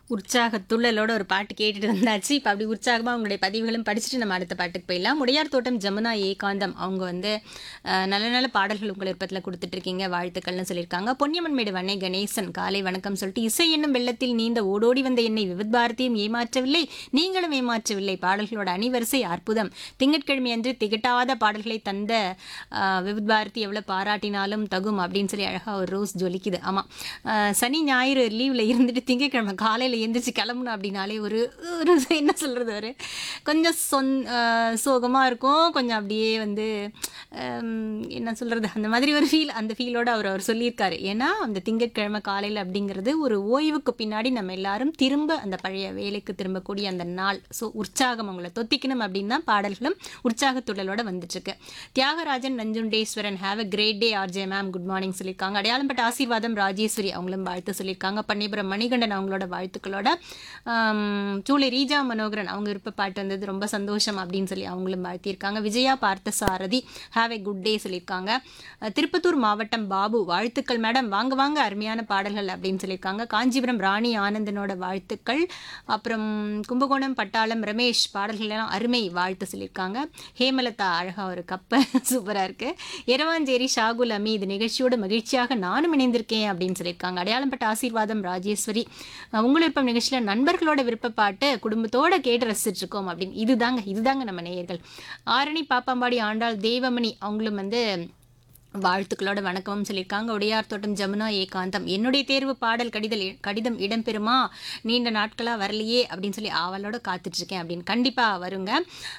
உற்சாக துள்ளலோட ஒரு பாட்டு கேட்டுட்டு வந்தாச்சு இப்போ அப்படி உற்சாகமாக உங்களுடைய பதிவுகளும் படிச்சுட்டு நம்ம அடுத்த பாட்டுக்கு போயிடலாம் உடையார் தோட்டம் ஜமுனா ஏகாந்தம் அவங்க வந்து அஹ், நல்ல நல்ல பாடல்கள் உங்கள் விருப்பத்தில் கொடுத்துட்ருக்கீங்க வாழ்த்துக்கள்னு சொல்லியிருக்காங்க பொன்னியம்மன் மேடு வண்ணை கணேசன் காலை வணக்கம் சொல்லிட்டு இசை என்னும் வெள்ளத்தில் நீந்த ஓடோடி வந்த என்னை விவித் பாரதியும் ஏமாற்றவில்லை நீங்களும் ஏமாற்றவில்லை பாடல்களோட அணிவரிசை அற்புதம் திங்கட்கிழமை அன்று திகட்டாத பாடல்களை தந்த அஹ், விவித் பாரதி எவ்வளோ பாராட்டினாலும் தகும் அப்படின்னு சொல்லி அழகாக ஒரு ரோஸ் ஜொலிக்குது ஆமாம் சனி ஞாயிறு லீவில் இருந்துட்டு திங்கட்கிழமை காலையில் எந்திரிச்சு கிளம்பணும் அப்படின்னாலே ஒரு ஒரு என்ன சொல்கிறது ஒரு கொஞ்சம் சொன் சோகமாக இருக்கும் கொஞ்சம் அப்படியே வந்து ஹம், என்ன சொல்கிறது அந்த மாதிரி ஒரு ஃபீல் அந்த ஃபீலோட அவர் அவர் சொல்லியிருக்காரு ஏன்னா அந்த திங்கட்கிழமை காலையில் அப்படிங்கிறது ஒரு ஓய்வுக்கு பின்னாடி நம்ம எல்லாரும் திரும்ப அந்த பழைய வேலைக்கு திரும்பக்கூடிய அந்த நாள் ஸோ உற்சாகம் அவங்கள தொத்திக்கணும் அப்படின்னு தான் பாடல்களும் உற்சாகத்துடலோட வந்துட்டுருக்கு Thiyagarajan Nanjundeswaran have a great day RJ ma'am good morning சொல்லியிருக்காங்க அடையாளம்பட்ட ஆசீர்வாதம் ராஜேஸ்வரி அவங்களும் வாழ்த்து சொல்லியிருக்காங்க பன்னிபுரம் மணிகண்டன் அவங்களோட வாழ்த்துக்களோட ஆம், சூளை ரீஜா மனோகரன் அவங்க விருப்ப பாட்டு வந்தது ரொம்ப சந்தோஷம் அப்படின்னு சொல்லி அவங்களும் வாழ்த்தியிருக்காங்க Vijaya Parthasarathy have a good day சொல்லியிருக்காங்க அஹ், திருப்பத்தூர் மாவட்டம் பாபு வாழ்த்துக்கள் மேடம் வாங்க வாங்க அருமையான பாடல்கள் அப்படின்னு சொல்லியிருக்காங்க காஞ்சிபுரம் ராணி ஆனந்தனோட வாழ்த்துக்கள் அப்புறம் கும்பகோணம் பட்டாளம் ரமேஷ் பாடல்கள் எல்லாம் அருமை வாழ்த்து சொல்லியிருக்காங்க ஹேமலதா அழகா ஒரு கப்பை சூப்பராக இருக்கு எரவாஞ்சேரி ஷாகுல் அமீது நிகழ்ச்சியோட மகிழ்ச்சியாக நானும் இணைந்திருக்கேன் அப்படின்னு சொல்லியிருக்காங்க அடையாளம்பட்ட ஆசீர்வாதம் ராஜேஸ்வரி அஹ் உங்கள் விருப்பம் நிகழ்ச்சியில் நண்பர்களோட விருப்ப பாட்டு குடும்பத்தோட கேட்டு ரசிச்சுட்டு இருக்கோம் அப்படின்னு இதுதாங்க இதுதாங்க நம்ம நேயர்கள் ஆரணி பாப்பாம்பாடி ஆண்டாள் தேவமணி அவங்களும் வந்து வாழ்த்துக்களோட வணக்கமும் சொல்லியிருக்காங்க உடையார் தோட்டம் ஜமுனா ஏகாந்தம் என்னுடைய தேர்வு பாடல் கடிதல் கடிதம் இடம்பெறுமா நீண்ட நாட்களாக வரலையே அப்படின்னு சொல்லி ஆவலோட காத்துட்ருக்கேன் அப்படின்னு கண்டிப்பாக வருங்க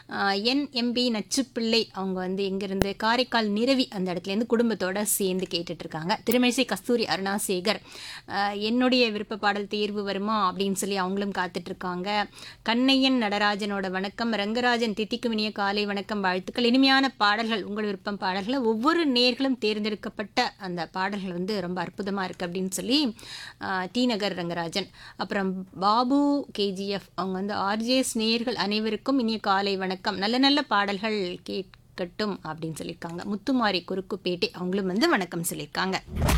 என் எம்பி நச்சுப்பிள்ளை அவங்க வந்து எங்கேருந்து காரைக்கால் நிரவி அந்த இடத்துலேருந்து குடும்பத்தோட சேர்ந்து கேட்டுட்ருக்காங்க திருமணிசை கஸ்தூரி அருணாசேகர் ஆஹ் என்னுடைய விருப்ப பாடல் தேர்வு வருமா அப்படின்னு சொல்லி அவங்களும் காத்துட்ருக்காங்க கண்ணையன் நடராஜனோட வணக்கம் ரங்கராஜன் தித்திக்கு இனிய காலை வணக்கம் வாழ்த்துக்கள் இனிமையான பாடல்கள் உங்கள் விருப்பம் பாடல்களை ஒவ்வொரு நேர்களும் தேர்ந்தெடுக்கப்பட்ட அந்த பாடல்கள் வந்து ரொம்ப அற்புதமாக இருக்குது அப்படின்னு சொல்லி ஆஹ், டி நகர் ரங்கராஜன் அப்புறம் பாபு கேஜிஎஃப் அவங்க வந்து ஆர்ஜேஎஸ் நேயர்கள் அனைவருக்கும் இனிய காலை வணக்கம் நல்ல நல்ல பாடல்கள் கேட்கட்டும் அப்படின்னு சொல்லியிருக்காங்க முத்துமாரி குறுக்குப்பேட்டை அவங்களும் வந்து வணக்கம் சொல்லியிருக்காங்க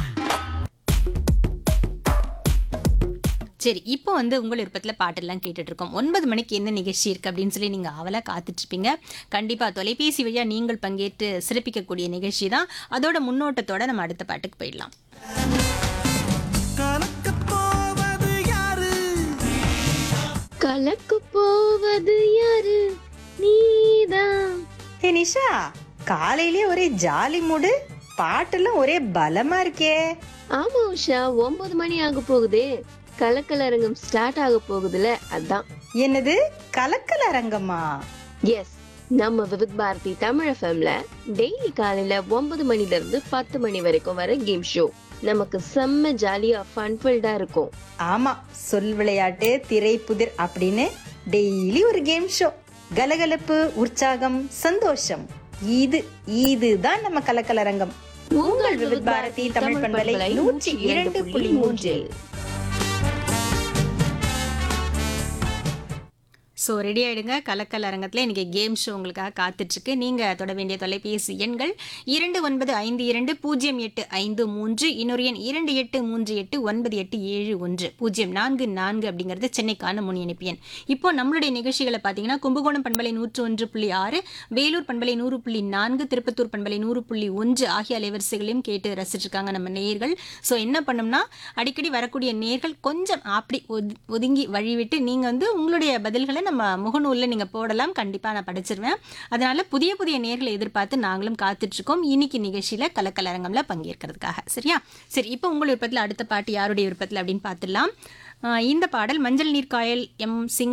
சரி இப்போ வந்து உங்கள் விருப்பத்தில் பாட்டெல்லாம் கேட்டுட்டு இருக்கோம் ஒன்பது மணிக்கு என்ன நிகழ்ச்சி இருக்குது அப்படின்னு சொல்லி நீங்கள் அவலாக காத்துட்ருப்பீங்க கண்டிப்பாக தொலைபேசி வழியாக நீங்கள் பங்கேற்று சிறப்பிக்கக்கூடிய நிகழ்ச்சி தான் அதோட முன்னோட்டத்தோட நம்ம அடுத்த பாட்டுக்கு போயிடலாம் கலக்கப் போவது யாரு கலக்கு போவது யாரு நீதான் ஹே நிஷா காலையிலே ஒரே ஜாலி மூடு பாட்டெல்லாம் ஒரே பலமா இருக்கே ஆமா உஷா ஒன்பது மணி ஆக போகுதே கலக்கலரங்கம் ஸ்டார்ட் ஆக போகுதுல அதான் என்னது கலக்கல அரங்கம்மா எஸ் நம்ம விவித் பாரதி தமிழ் எஃப்எம்ல டெய்லி காலையில ஒன்பது மணில இருந்து பத்து மணி வரைக்கும் வர கேம் ஷோ நமக்கு செம்ம ஜாலியா ஃபன்ஃபில்டா இருக்கும் ஆமா சொல் விளையாட்டு திரை புதிர் அப்படின்னு டெய்லி ஒரு கேம் ஷோ கலகலப்பு உற்சாகம் சந்தோஷம் இது இதுதான் நம்ம கலக்கலரங்கம் உங்கள் விவித் பாரதி தமிழ் பண்பலை நூற்றி இரண்டு புள்ளி மூன்றில் ஸோ ரெடி ஆயிடுங்க கலக்கல் அரங்கத்தில் இன்றைக்கி கேம் ஷோ உங்களுக்காக காத்துட்ருக்கு நீங்கள் தொட வேண்டிய தொலைபேசி எண்கள் இரண்டு ஒன்பது ஐந்து இரண்டு பூஜ்ஜியம் எட்டு ஐந்து மூன்று இன்னொரு எண் இரண்டு எட்டு மூன்று எட்டு ஒன்பது எட்டு ஏழு ஒன்று பூஜ்ஜியம் நான்கு நான்கு அப்படிங்கிறது சென்னைக்கான முன் இணைப்பு எண் இப்போ நம்மளுடைய நிகழ்ச்சிகளை பார்த்தீங்கன்னா கும்பகோணம் பண்பலை நூற்று ஒன்று புள்ளி ஆறு வேலூர் பண்பலை நூறு புள்ளி நான்கு திருப்பத்தூர் பண்பலை நூறு புள்ளி ஒன்று ஆகிய அலைவரிசைகளையும் கேட்டு ரசிச்சிருக்காங்க நம்ம நேயர்கள் ஸோ என்ன பண்ணோம்னா அடிக்கடி வரக்கூடிய நேர்கள் கொஞ்சம் அப்படி ஒது- ஒதுங்கி வழிவிட்டு நீங்கள் வந்து உங்களுடைய பதில்களை நம்ம முகநூலில் நீங்கள் போடலாம் கண்டிப்பாக நான் படிச்சிருவேன் அதனால் புதிய புதிய நேர்களை எதிர்பார்த்து நாங்களும் காத்துட்ருக்கோம் இன்னைக்கு நிகழ்ச்சியில் கலக்கலரங்கம்ல பங்கேற்கிறதுக்காக சரியா சரி இப்போ உங்கள் விருப்பத்தில் அடுத்த பாட்டு யாருடைய விருப்பத்தில் அப்படின்னு பார்த்துடலாம் ஆஹ் இந்த பாடல் மஞ்சள் நீர் காயல் எம் சிங்